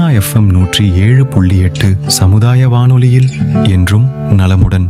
FM நூற்றி ஏழு புள்ளி எட்டு சமுதாய வானொலியில் என்றும் நலமுடன்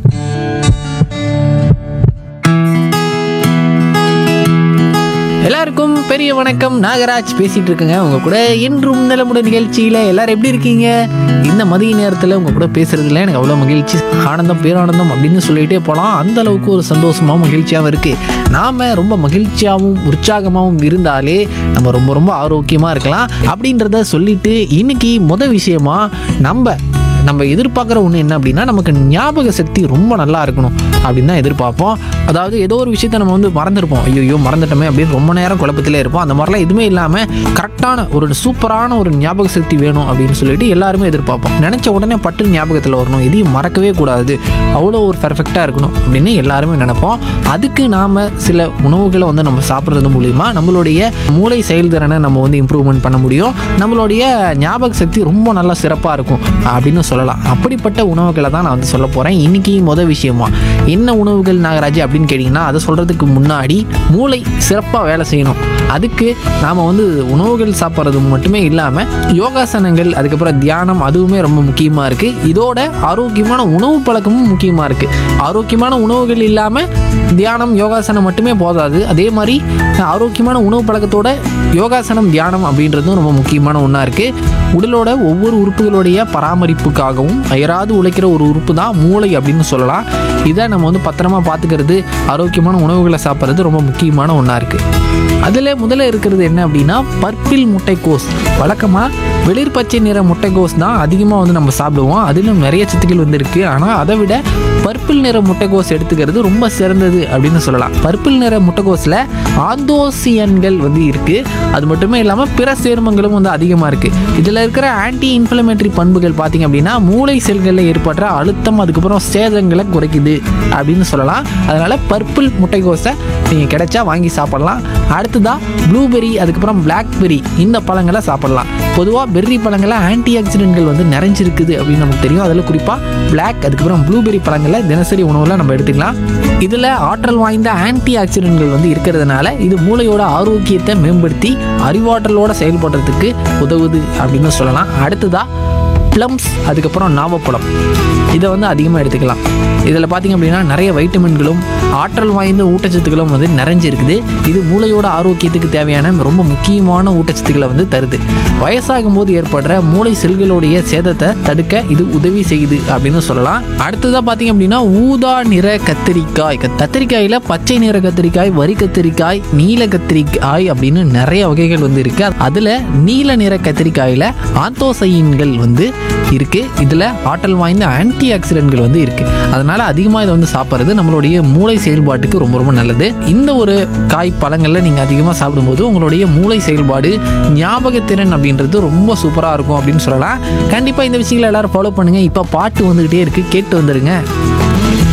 எல்லாருக்கும் பெரிய வணக்கம் நாகராஜ் பேசிட்டு இருக்கேங்க உங்க கூட இன்றும் நலமுடன் நிகழ்ச்சியில எல்லாரும் எப்படி இருக்கீங்க இந்த மதிய நேரத்தில் உங்க கூட பேசுறதுல எனக்கு அவ்வளோ மகிழ்ச்சி ஆனந்தம் பேரானந்தம் அப்படின்னு சொல்லிட்டே போகலாம் அந்த அளவுக்கு ஒரு சந்தோஷமாவும் மகிழ்ச்சியாகவும் இருக்கு நாம ரொம்ப மகிழ்ச்சியாகவும் உற்சாகமாகவும் இருந்தாலே நம்ம ரொம்ப ரொம்ப ஆரோக்கியமா இருக்கலாம் அப்படின்றத சொல்லிட்டு இன்னைக்கு முத விஷயமா நம்ம நம்ம எதிர்பார்க்குற ஒன்று என்ன அப்படின்னா நமக்கு ஞாபக சக்தி ரொம்ப நல்லா இருக்கணும் அப்படின்னு தான் எதிர்பார்ப்போம் அதாவது ஏதோ ஒரு விஷயத்த நம்ம வந்து மறந்துருப்போம் ஐயோ மறந்துட்டோமே அப்படின்னு ரொம்ப நேரம் குழப்பத்திலே இருப்போம் அந்த மாதிரிலாம் எதுவுமே இல்லாமல் கரெக்டான ஒரு சூப்பரான ஒரு ஞாபக சக்தி வேணும் அப்படின்னு சொல்லிட்டு எல்லாருமே எதிர்பார்ப்போம் நினச்ச உடனே பட்டு ஞாபகத்தில் வரணும் எதையும் மறக்கவே கூடாது அவ்வளோ ஒரு பர்ஃபெக்டாக இருக்கணும் அப்படின்னு எல்லாருமே நினைப்போம் அதுக்கு நாம் சில உணவுகளை வந்து நம்ம சாப்பிட்றது மூலிமா நம்மளுடைய மூளை செயல்திறனை நம்ம வந்து இம்ப்ரூவ்மெண்ட் பண்ண முடியும் நம்மளுடைய ஞாபக சக்தி ரொம்ப நல்லா சிறப்பாக இருக்கும் அப்படின்னு சொல்லலாம் அப்படிப்பட்ட உணவுகளை தான் நான் வந்து சொல்ல போகிறேன் இன்னைக்கு முத விஷயமா என்ன உணவுகள் நாகராஜ் அப்படின்னு கேட்டிங்கன்னா அதை சொல்கிறதுக்கு முன்னாடி மூளை சிறப்பாக வேலை செய்யணும் அதுக்கு நாம் வந்து உணவுகள் சாப்பிட்றது மட்டுமே இல்லாமல் யோகாசனங்கள் அதுக்கப்புறம் தியானம் அதுவுமே ரொம்ப முக்கியமாக இருக்குது இதோட ஆரோக்கியமான உணவு பழக்கமும் முக்கியமாக இருக்குது ஆரோக்கியமான உணவுகள் இல்லாமல் தியானம் யோகாசனம் மட்டுமே போதாது அதே மாதிரி ஆரோக்கியமான உணவு பழக்கத்தோட யோகாசனம் தியானம் அப்படின்றதும் ரொம்ப முக்கியமான ஒன்றா இருக்குது உடலோட ஒவ்வொரு உறுப்புகளுடைய பராமரிப்புக்காகவும் அயராது உழைக்கிற ஒரு உறுப்பு தான் மூளை அப்படின்னு சொல்லலாம் இதை நம்ம வந்து பத்திரமா பார்த்துக்கிறது ஆரோக்கியமான உணவுகளை சாப்பிட்றது ரொம்ப முக்கியமான ஒன்றா இருக்குது அதில் முதல்ல இருக்கிறது என்ன அப்படின்னா பர்பிள் முட்டைக்கோஸ் வழக்கமாக வெளிர் பச்சை நிற முட்டைக்கோஸ் தான் அதிகமாக வந்து நம்ம சாப்பிடுவோம் அதிலும் நிறைய சத்துக்கள் வந்து இருக்குது ஆனால் அதை விட பர்பிள் நிற முட்டைக்கோஸ் எடுத்துக்கிறது ரொம்ப சிறந்தது அப்படின்னு சொல்லலாம் பர்பிள் நிற முட்டைக்கோஸில் ஆந்தோசியன்கள் வந்து இருக்குது அது மட்டுமே இல்லாமல் பிற சேர்மங்களும் வந்து அதிகமாக இருக்குது இதில் இருக்கிற ஆன்டி இன்ஃப்ளமேட்டரி பண்புகள் பார்த்தீங்க அப்படின்னா மூளை செல்களில் ஏற்படுற அழுத்தம் அதுக்கப்புறம் சேதங்களை குறைக்குது அப்படின்னு சொல்லலாம் அதனால் பர்பிள் முட்டைக்கோஸை நீங்கள் கிடைச்சா வாங்கி சாப்பிடலாம் அடுத்ததாக ப்ளூபெர்ரி அதுக்கப்புறம் பிளாக்பெர்ரி இந்த பழங்களை சாப்பிடலாம் பொதுவாக பெர்ரி பழங்களில் ஆன்டி ஆக்சிடென்ட்கள் வந்து நிறைஞ்சிருக்குது அப்படின்னு நமக்கு தெரியும் அதில் குறிப்பாக பிளாக் அதுக்கப்புறம் ப்ளூபெர்ரி பழங்களை தினசரி உணவில் நம்ம எடுத்துக்கலாம் இதில் ஆற்றல் வாய்ந்த ஆன்டி ஆக்சிடென்ட்கள் வந்து இருக்கிறதுனால இது மூளையோட ஆரோக்கியத்தை மேம்படுத்தி அறிவாற்றலோட செயல்படுறதுக்கு உதவுது அப்படின்னு சொல்லலாம் அடுத்ததாக ப்ளம்ஸ் அதுக்கப்புறம் நாவப்பழம் இதை வந்து அதிகமாக எடுத்துக்கலாம் இதில் பார்த்தீங்க அப்படின்னா நிறைய வைட்டமின்களும் ஆற்றல் வாய்ந்த ஊட்டச்சத்துக்களும் வந்து நிறைஞ்சிருக்குது இது மூளையோட ஆரோக்கியத்துக்கு தேவையான ரொம்ப முக்கியமான ஊட்டச்சத்துக்களை வந்து தருது வயசாகும் போது ஏற்படுற மூளை செல்களுடைய சேதத்தை தடுக்க இது உதவி செய்யுது அப்படின்னு சொல்லலாம் அடுத்ததாக பார்த்தீங்க அப்படின்னா ஊதா நிற கத்திரிக்காய் க- கத்திரிக்காயில பச்சை நிற கத்திரிக்காய் வரி கத்திரிக்காய் நீல கத்திரிக்காய் அப்படின்னு நிறைய வகைகள் வந்து இருக்கு அதுல நீல நிற கத்திரிக்காயில ஆந்தோசைன்கள் வந்து இருக்கு இதுல ஆற்றல் வாய்ந்த ஆன்டி ஆக்சிடென்ட்கள் வந்து இருக்கு அதனால அதிகமாக இதை வந்து சாப்பிட்றது நம்மளுடைய மூளை செயல்பாட்டுக்கு ரொம்ப ரொம்ப நல்லது இந்த ஒரு காய் பழங்கள்ல நீங்க அதிகமாக சாப்பிடும்போது உங்களுடைய மூளை செயல்பாடு ஞாபகத்திறன் அப்படின்றது ரொம்ப சூப்பரா இருக்கும் அப்படின்னு சொல்லலாம் கண்டிப்பா இந்த விஷயங்களை எல்லாரும் ஃபாலோ பண்ணுங்க இப்போ பாட்டு வந்துகிட்டே இருக்கு கேட்டு வந்துருங்க